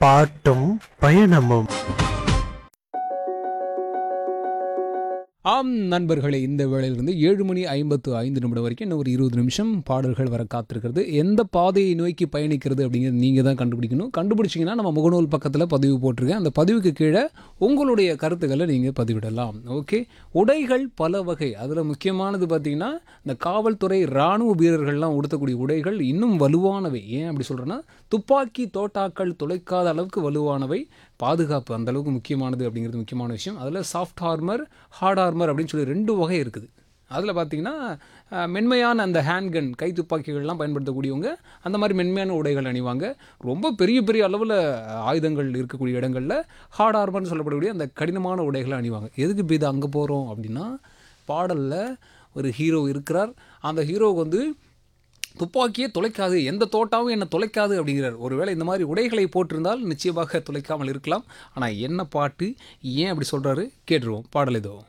பாட்டும் பயணமும் ஆம் நண்பர்களே இந்த வேளையிலிருந்து ஏழு மணி ஐம்பத்து ஐந்து நிமிடம் வரைக்கும் இன்னும் ஒரு இருபது நிமிஷம் பாடல்கள் வர காத்திருக்கிறது எந்த பாதையை நோக்கி பயணிக்கிறது அப்படிங்கிறது நீங்கள் தான் கண்டுபிடிக்கணும் கண்டுபிடிச்சிங்கன்னா நம்ம முகநூல் பக்கத்தில் பதிவு போட்டிருக்கேன் அந்த பதிவுக்கு கீழே உங்களுடைய கருத்துக்களை நீங்கள் பதிவிடலாம் ஓகே உடைகள் பல வகை அதில் முக்கியமானது பார்த்தீங்கன்னா இந்த காவல்துறை இராணுவ வீரர்கள்லாம் உடுத்தக்கூடிய உடைகள் இன்னும் வலுவானவை ஏன் அப்படி சொல்கிறேன்னா துப்பாக்கி தோட்டாக்கள் துளைக்காத அளவுக்கு வலுவானவை பாதுகாப்பு அந்த அளவுக்கு முக்கியமானது அப்படிங்கிறது முக்கியமான விஷயம் அதில் சாஃப்ட் ஆர்மர் ஹார்ட் ஆர்மர் அப்படின்னு சொல்லி ரெண்டு வகை இருக்குது அதில் பார்த்தீங்கன்னா அஹ், மென்மையான அந்த ஹேண்ட்கன் கை துப்பாக்கிகள்லாம் பயன்படுத்தக்கூடியவங்க அந்த மாதிரி மென்மையான உடைகள் அணிவாங்க ரொம்ப பெரிய பெரிய அளவில் ஆயுதங்கள் இருக்கக்கூடிய இடங்களில் ஹார்ட் ஆர்மர்னு சொல்லப்படக்கூடிய அந்த கடினமான உடைகளை அணிவாங்க எதுக்கு இப்போ இது அங்கே போகிறோம் அப்படின்னா பாடலில் ஒரு ஹீரோ இருக்கிறார் அந்த ஹீரோவுக்கு வந்து துப்பாக்கியே துளைக்காது எந்த தோட்டாவும் என்னை துளைக்காது அப்படிங்கிறார் ஒருவேளை இந்த மாதிரி உடைகளை போட்டிருந்தால் நிச்சயமாக துளைக்காமல் இருக்கலாம் ஆனால் என்ன பாட்டு ஏன் அப்படி சொல்கிறாரு கேட்டுருவோம் பாடல் இதோ